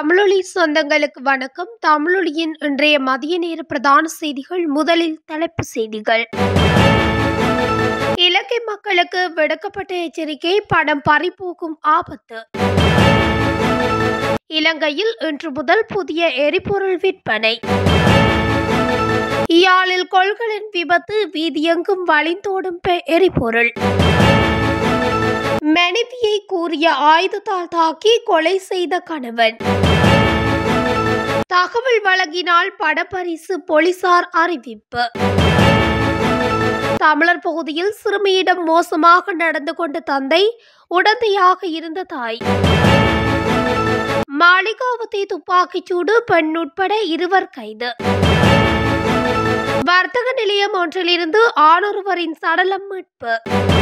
தமிழொலி சொந்தங்களுக்கு வணக்கம் தமிழொலியின் இன்றைய மதிய நேர பிரதான செய்திகள் முதலில் தலைப்பு செய்திகள் இலங்கை மக்களுக்கு விடுக்கப்பட்ட எச்சரிக்கை படம் பறிபோகும் ஆபத்து இலங்கையில் இன்று முதல் புதிய எரிபொருள் விற்பனை யாழில் கொள்களின் விபத்து வீதியெங்கும் வழிந்தோடும் பெ- எரிபொருள் மனைவியை கூறிய ஆயுதத்தால் தாக்கி கொலை செய்த கணவன் தகவல் வழங்கினால் படப்பரிசு போலீசார் அறிவிப்பு தமிழர் பகுதியில் சிறுமியிடம் மோசமாக நடந்து கொண்ட தந்தை உடந்தையாக இருந்த தாய் மாளிகாவதி துப்பாக்கிச்சூடு பெண் உட்பட இருவர் கைது வர்த்தக நிலையம் ஒன்றிலிருந்து ஆணொருவரின் சடலம் மீட்பு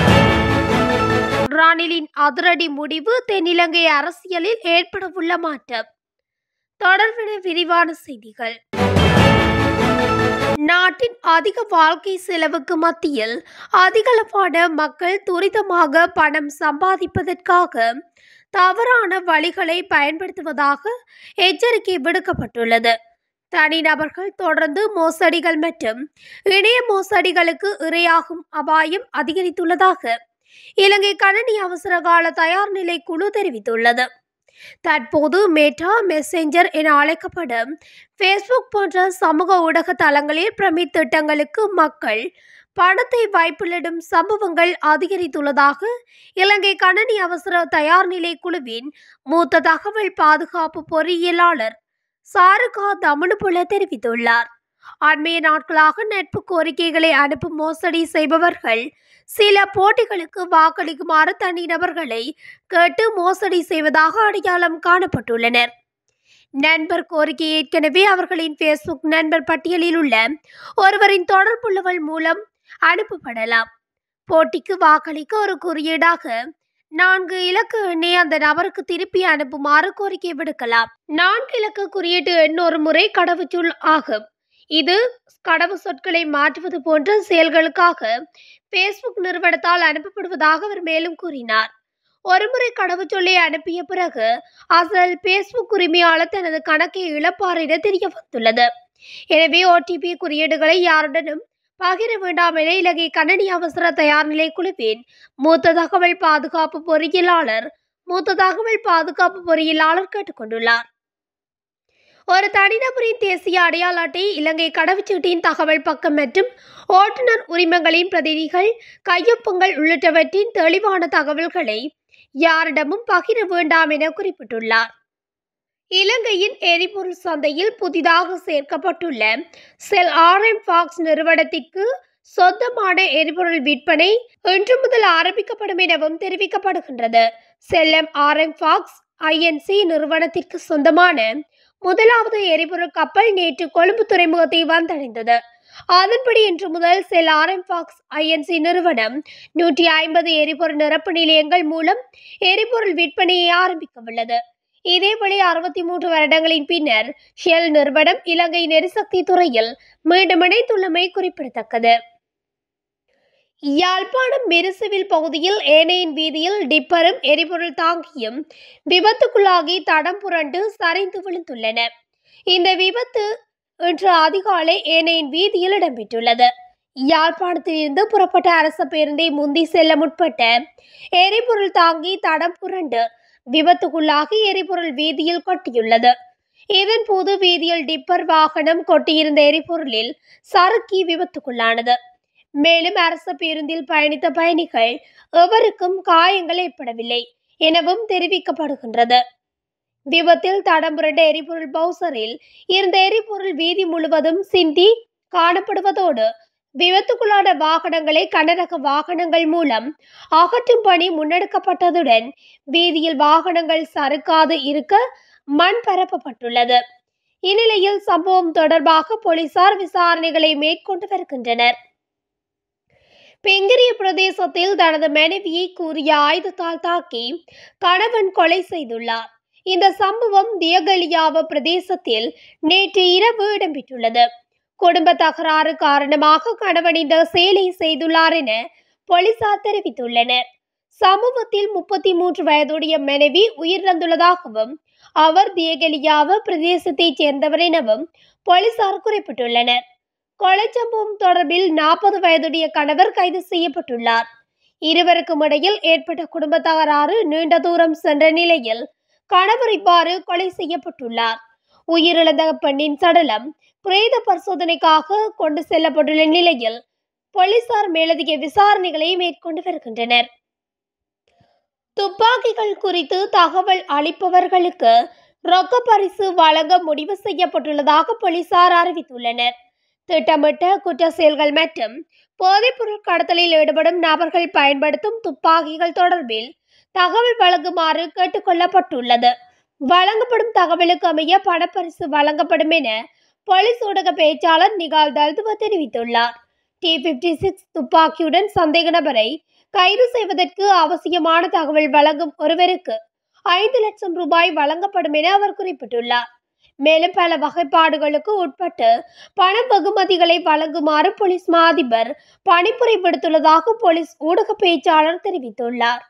ரணிலின் அதிரடி முடிவு தென்னிலங்கை அரசியலில் ஏற்படவுள்ள மாற்றம் தொடர்பென விரிவான செய்திகள் நாட்டின் அதிக வாழ்க்கை செலவுக்கு மத்தியில் அதிகளவான மக்கள் துரிதமாக பணம் சம்பாதிப்பதற்காக தவறான வழிகளை பயன்படுத்துவதாக எச்சரிக்கை விடுக்கப்பட்டுள்ளது தனிநபர்கள் தொடர்ந்து மோசடிகள் மற்றும் இணைய மோசடிகளுக்கு இரையாகும் அபாயம் அதிகரித்துள்ளதாக இலங்கை கணனி அவசரகால தயார் நிலை குழு தெரிவித்துள்ளது தற்போது மேட்டா மெசேஞ்சர் என அழைக்கப்படும் ஃபேஸ்புக் போன்ற சமூக ஊடக தளங்களில் பிரமித் திட்டங்களுக்கு மக்கள் பணத்தை வாய்ப்பிலிடும் சம்பவங்கள் அதிகரித்துள்ளதாக இலங்கை கணனி அவசர தயார் நிலை குழுவின் மூத்த தகவல் பாதுகாப்பு பொறியியலாளர் சாருகா தமனுபுல தெரிவித்துள்ளார் அண்மைய நாட்களாக நட்பு கோரிக்கைகளை அனுப்பும் மோசடி செய்பவர்கள் சில போட்டிகளுக்கு வாக்களிக்குமாறு தனிநபர்களை கேட்டு மோசடி செய்வதாக அடையாளம் காணப்பட்டுள்ளனர் நண்பர் கோரிக்கை ஏற்கனவே அவர்களின் ஃபேஸ்புக் நண்பர் பட்டியலில் உள்ள ஒருவரின் தொடர்புள்ளவள் மூலம் அனுப்பப்படலாம் போட்டிக்கு வாக்களிக்க ஒரு குறியீடாக நான்கு இலக்கு எண்ணை அந்த நபருக்கு திருப்பி அனுப்புமாறு கோரிக்கை விடுக்கலாம் நான்கு இலக்கு குறியீட்டு எண் ஒரு முறை கடவுச்சொல் ஆகும் இது கடவு சொற்களை மாற்றுவது போன்ற செயல்களுக்காக ஃபேஸ்புக் நிறுவனத்தால் அனுப்பப்படுவதாக அவர் மேலும் கூறினார் ஒருமுறை கடவுச்சொல்லை அனுப்பிய பிறகு அசல் ஃபேஸ்புக் உரிமையாளர் தனது கணக்கை இழப்பார் என தெரிய வந்துள்ளது எனவே ஓடிபி குறியீடுகளை யாருடனும் பகிர வேண்டாம் என இலங்கை கணனி அவசர தயார் நிலை குழுவின் மூத்த தகவல் பாதுகாப்பு பொறியியலாளர் மூத்த தகவல் பாதுகாப்பு பொறியியலாளர் கேட்டுக்கொண்டுள்ளார் ஒரு தனிநபரின் தேசிய அடையாள அட்டை இலங்கை கடவுச்சீட்டின் தகவல் பக்கம் மற்றும் ஓட்டுநர் உரிமங்களின் பிரதிநிதிகள் கையொப்பங்கள் உள்ளிட்டவற்றின் தெளிவான தகவல்களை யாரிடமும் பகிர வேண்டாம் என குறிப்பிட்டுள்ளார் இலங்கையின் எரிபொருள் சந்தையில் புதிதாக சேர்க்கப்பட்டுள்ள செல் ஆர்எம் ஃபாக்ஸ் நிறுவனத்திற்கு சொந்தமான எரிபொருள் விற்பனை இன்று முதல் ஆரம்பிக்கப்படும் எனவும் தெரிவிக்கப்படுகின்றது செல்லம் ஆர்எம் ஃபாக்ஸ் ஐஎன்சி நிறுவனத்திற்கு சொந்தமான முதலாவது எரிபொருள் கப்பல் நேற்று கொழும்பு துறைமுகத்தை வந்தடைந்தது அதன்படி இன்று முதல் செல் ஆர்எம் ஃபாக்ஸ் ஐஎன்சி நிறுவனம் நூற்றி ஐம்பது எரிபொருள் நிரப்பு நிலையங்கள் மூலம் எரிபொருள் விற்பனையை ஆரம்பிக்க உள்ளது இதேவேளை அறுபத்தி மூன்று வருடங்களின் பின்னர் ஷெல் நிறுவனம் இலங்கை எரிசக்தி துறையில் மீண்டும் இணைத்துள்ளமை குறிப்பிடத்தக்கது யாழ்ப்பாணம் மெரிசுவில் பகுதியில் ஏனையின் வீதியில் டிப்பரும் எரிபொருள் தாங்கியும் விபத்துக்குள்ளாகி தடம் புரண்டு சரிந்து விழுந்துள்ளன இந்த விபத்து இன்று அதிகாலை ஏனையின் வீதியில் இடம்பெற்றுள்ளது யாழ்ப்பாணத்திலிருந்து புறப்பட்ட அரசு பேருந்தை முந்தி செல்ல முற்பட்ட எரிபொருள் தாங்கி தடம் புரண்டு விபத்துக்குள்ளாகி எரிபொருள் வீதியில் கொட்டியுள்ளது இதன் போது வீதியில் டிப்பர் வாகனம் கொட்டியிருந்த எரிபொருளில் சறுக்கி விபத்துக்குள்ளானது மேலும் அரசு பேருந்தில் பயணித்த பயணிகள் எவருக்கும் காயங்கள் ஏற்படவில்லை எனவும் தெரிவிக்கப்படுகின்றது விபத்தில் தடம் புரண்ட எரிபொருள் பவுசரில் இருந்த எரிபொருள் வீதி முழுவதும் சிந்தி காணப்படுவதோடு விபத்துக்குள்ளான வாகனங்களை கனரக வாகனங்கள் மூலம் அகற்றும் பணி முன்னெடுக்கப்பட்டதுடன் வீதியில் வாகனங்கள் சறுக்காது இருக்க மண் பரப்பப்பட்டுள்ளது இந்நிலையில் சம்பவம் தொடர்பாக போலீசார் விசாரணைகளை மேற்கொண்டு வருகின்றனர் பெங்கிரிய பிரதேசத்தில் தனது மனைவியை கூறிய ஆயுதத்தால் தாக்கி கணவன் கொலை செய்துள்ளார் இந்த சம்பவம் தியகலியாவ பிரதேசத்தில் நேற்று இரவு இடம்பெற்றுள்ளது குடும்ப தகராறு காரணமாக கணவன் இந்த செயலை செய்துள்ளார் என போலீசார் தெரிவித்துள்ளனர் சம்பவத்தில் முப்பத்தி மூன்று வயதுடைய மனைவி உயிரிழந்துள்ளதாகவும் அவர் தியகலியாவ பிரதேசத்தைச் சேர்ந்தவர் எனவும் போலீசார் குறிப்பிட்டுள்ளனர் கொலை சம்பவம் தொடர்பில் நாற்பது வயதுடைய கணவர் கைது செய்யப்பட்டுள்ளார் இருவருக்கும் இடையில் ஏற்பட்ட குடும்ப தகராறு நீண்ட தூரம் சென்ற நிலையில் கணவர் இவ்வாறு கொலை செய்யப்பட்டுள்ளார் உயிரிழந்த பெண்ணின் சடலம் பிரேத பரிசோதனைக்காக கொண்டு செல்லப்பட்டுள்ள நிலையில் போலீசார் மேலதிக விசாரணைகளை மேற்கொண்டு வருகின்றனர் துப்பாக்கிகள் குறித்து தகவல் அளிப்பவர்களுக்கு ரொக்க பரிசு வழங்க முடிவு செய்யப்பட்டுள்ளதாக போலீசார் அறிவித்துள்ளனர் திட்டமிட்ட குற்ற செயல்கள் மற்றும் போதைப்பொருள் கடத்தலில் ஈடுபடும் நபர்கள் பயன்படுத்தும் துப்பாக்கிகள் தொடர்பில் தகவல் வழங்குமாறு கேட்டுக்கொள்ளப்பட்டுள்ளது வழங்கப்படும் தகவலுக்கு அமைய பணப்பரிசு வழங்கப்படும் என போலீஸ் ஊடக பேச்சாளர் நிகால் தல்துவ தெரிவித்துள்ளார் டி பிப்டி சிக்ஸ் துப்பாக்கியுடன் சந்தேக நபரை கைது செய்வதற்கு அவசியமான தகவல் வழங்கும் ஒருவருக்கு ஐந்து லட்சம் ரூபாய் வழங்கப்படும் என அவர் குறிப்பிட்டுள்ளார் மேலும் பல வகைப்பாடுகளுக்கு உட்பட்டு பண வெகுமதிகளை வழங்குமாறு போலீஸ் மா அதிபர் பணிப்புரை விடுத்துள்ளதாக போலீஸ் ஊடக பேச்சாளர் தெரிவித்துள்ளார்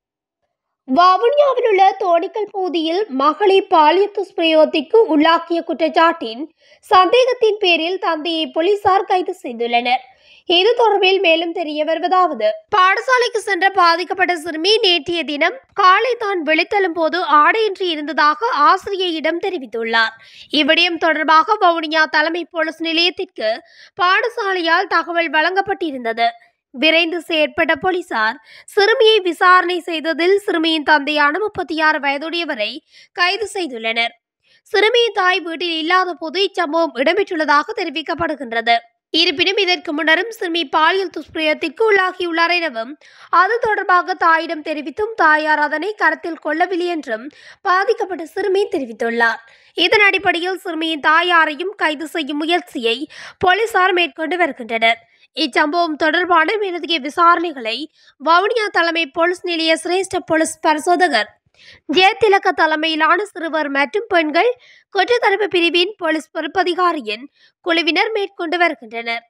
வவுனியாவில் உள்ள தோணிக்கல் பகுதியில் மகளை பாலியல் துஷ்பிரயோகத்திற்கு உள்ளாக்கிய குற்றச்சாட்டின் சந்தேகத்தின் பேரில் தந்தையை போலீசார் கைது செய்துள்ளனர் இது தொடர்பில் மேலும் தெரிய வருவதாவது பாடசாலைக்கு சென்ற பாதிக்கப்பட்ட சிறுமி நேற்றைய தினம் காலை தான் விழித்தெழும் போது ஆடையின்றி இருந்ததாக ஆசிரியையிடம் தெரிவித்துள்ளார் இவ்விடயம் தொடர்பாக வவுனியா தலைமை போலீஸ் நிலையத்திற்கு பாடசாலையால் தகவல் வழங்கப்பட்டிருந்தது விரைந்து செயற்பட்ட போலீசார் சிறுமியை விசாரணை செய்ததில் சிறுமியின் தந்தையான முப்பத்தி ஆறு வயதுடையவரை கைது செய்துள்ளனர் சிறுமியின் தாய் வீட்டில் இல்லாத போது இச்சம்பவம் இடம்பெற்றுள்ளதாக தெரிவிக்கப்படுகின்றது இருப்பினும் இதற்கு முன்னரும் சிறுமி பாலியல் துஷ்பிரயத்திற்கு உள்ளாகியுள்ளார் எனவும் அது தொடர்பாக தாயிடம் தெரிவித்தும் தாயார் அதனை கருத்தில் கொள்ளவில்லை என்றும் பாதிக்கப்பட்ட சிறுமி தெரிவித்துள்ளார் இதன் அடிப்படையில் சிறுமியின் தாயாரையும் கைது செய்யும் முயற்சியை போலீசார் மேற்கொண்டு வருகின்றனர் இச்சம்பவம் தொடர்பான மேலதிக விசாரணைகளை வவுனியா தலைமை போலீஸ் நிலைய சிரேஷ்ட போலீஸ் பரிசோதகர் ஜெயதிலக தலைமையிலான சிறுவர் மற்றும் பெண்கள் குற்றத்தடுப்பு பிரிவின் போலீஸ் பொறுப்பதிகாரியின் குழுவினர் மேற்கொண்டு வருகின்றனர்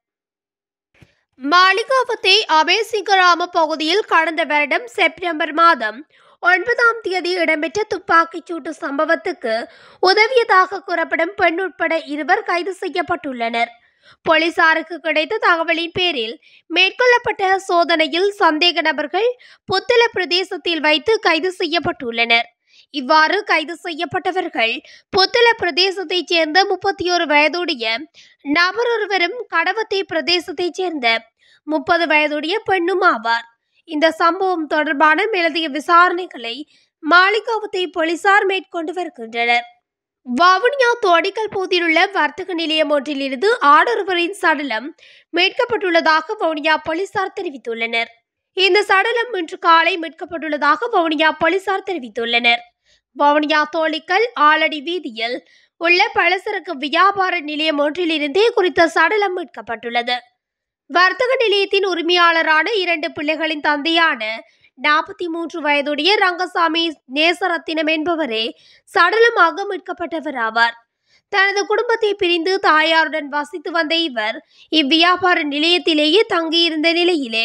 மாளிகாவத்தை அபேசிகராம பகுதியில் கடந்த வருடம் செப்டம்பர் மாதம் ஒன்பதாம் தேதி இடம்பெற்ற துப்பாக்கிச் சூட்டு சம்பவத்துக்கு உதவியதாக கூறப்படும் பெண் உட்பட இருவர் கைது செய்யப்பட்டுள்ளனர் போலீசாருக்கு கிடைத்த தகவலின் பேரில் மேற்கொள்ளப்பட்ட சோதனையில் சந்தேக நபர்கள் புத்தள பிரதேசத்தில் வைத்து கைது செய்யப்பட்டுள்ளனர் இவ்வாறு கைது செய்யப்பட்டவர்கள் புத்தள பிரதேசத்தைச் சேர்ந்த முப்பத்தி ஒரு வயதுடைய நபர் ஒருவரும் கடவத்தை பிரதேசத்தைச் சேர்ந்த முப்பது வயதுடைய பெண்ணும் ஆவார் இந்த சம்பவம் தொடர்பான மேலதிக விசாரணைகளை மாளிகாவத்தை போலீசார் மேற்கொண்டு வருகின்றனர் வவுனியா தோடிக்கல் பகுதியில் உள்ள வர்த்தக நிலையம் ஒன்றிலிருந்து ஆடொருவரின் சடலம் மீட்கப்பட்டுள்ளதாக வவுனியா போலீசார் தெரிவித்துள்ளனர் இந்த சடலம் இன்று காலை மீட்கப்பட்டுள்ளதாக வவுனியா போலீசார் தெரிவித்துள்ளனர் வவுனியா தோழிக்கல் ஆலடி வீதியில் உள்ள பலசரக்கு வியாபார நிலையம் ஒன்றிலிருந்தே குறித்த சடலம் மீட்கப்பட்டுள்ளது வர்த்தக நிலையத்தின் உரிமையாளரான இரண்டு பிள்ளைகளின் தந்தையான நாற்பத்தி மூன்று வயதுடைய ரங்கசாமி நேசரத்தினம் என்பவரே சடலமாக மீட்கப்பட்டவர் ஆவார் தனது குடும்பத்தை பிரிந்து தாயாருடன் வசித்து வந்த இவர் இவ்வியாபார நிலையத்திலேயே தங்கியிருந்த நிலையிலே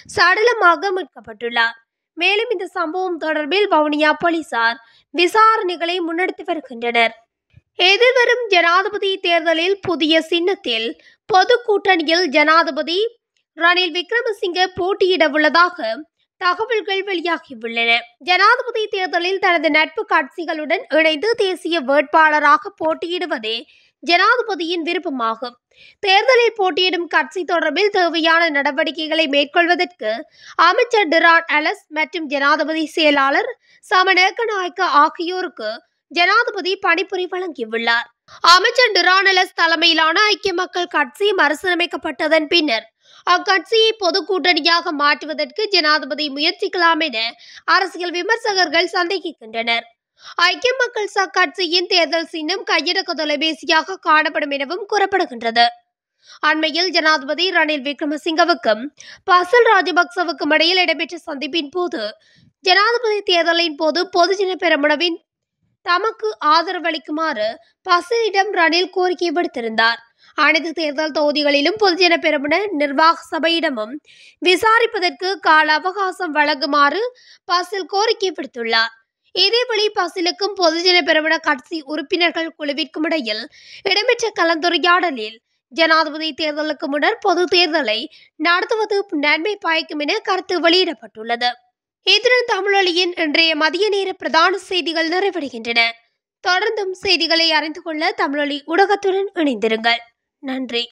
சடலமாக மீட்கப்பட்டுள்ளார் மேலும் இந்த சம்பவம் தொடர்பில் வவுனியா போலீசார் விசாரணைகளை முன்னெடுத்து வருகின்றனர் எதிர்வரும் ஜனாதிபதி தேர்தலில் புதிய சின்னத்தில் பொது கூட்டணியில் ஜனாதிபதி ரணில் விக்ரமசிங்க போட்டியிட உள்ளதாக தகவல்கள் வெளியாகியுள்ளன ஜனாதிபதி தேர்தலில் தனது நட்பு கட்சிகளுடன் இணைந்து தேசிய வேட்பாளராக போட்டியிடுவதே ஜனாதிபதியின் விருப்பமாகும் தேர்தலில் போட்டியிடும் கட்சி தொடர்பில் தேவையான நடவடிக்கைகளை மேற்கொள்வதற்கு அமைச்சர் டிரான் அலஸ் மற்றும் ஜனாதிபதி செயலாளர் சமநேக்க நாயக்க ஆகியோருக்கு ஜனாதிபதி பணிப்புரை வழங்கியுள்ளார் அமைச்சர் டிரானலஸ் தலைமையிலான ஐக்கிய மக்கள் கட்சி மறுசீரமைக்கப்பட்டதன் பின்னர் அக்கட்சியை பொது கூட்டணியாக மாற்றுவதற்கு ஜனாதிபதி முயற்சிக்கலாம் என அரசியல் விமர்சகர்கள் சந்தேகிக்கின்றனர் ஐக்கிய மக்கள் ச கட்சியின் தேர்தல் சின்னம் கையடக்க தொலைபேசியாக காணப்படும் எனவும் கூறப்படுகின்றது அண்மையில் ஜனாதிபதி ரணில் விக்ரமசிங்கவுக்கும் பசல் ராஜபக்சவுக்கும் இடையில் இடம்பெற்ற சந்திப்பின் போது ஜனாதிபதி தேர்தலின் போது பொதுஜன பெரமுனவின் தமக்கு ஆதரவளிக்குமாறு பசிலிடம் ரணில் கோரிக்கை விடுத்திருந்தார் அனைத்து தேர்தல் தொகுதிகளிலும் பொதுஜன பெரமுன நிர்வாக சபையிடமும் விசாரிப்பதற்கு கால அவகாசம் வழங்குமாறு பசில் கோரிக்கை விடுத்துள்ளார் இதேவழி பசிலுக்கும் பொதுஜன பெருமன கட்சி உறுப்பினர்கள் குழுவிற்கும் இடையில் இடம்பெற்ற கலந்துரையாடலில் ஜனாதிபதி தேர்தலுக்கு முன்னர் பொது தேர்தலை நடத்துவது நன்மை பயக்கும் என கருத்து வெளியிடப்பட்டுள்ளது இத்துடன் தமிழொலியின் இன்றைய மதிய நேர பிரதான செய்திகள் நிறைவடைகின்றன தொடர்ந்தும் செய்திகளை அறிந்து கொள்ள தமிழொலி ஊடகத்துடன் இணைந்திருங்கள் நன்றி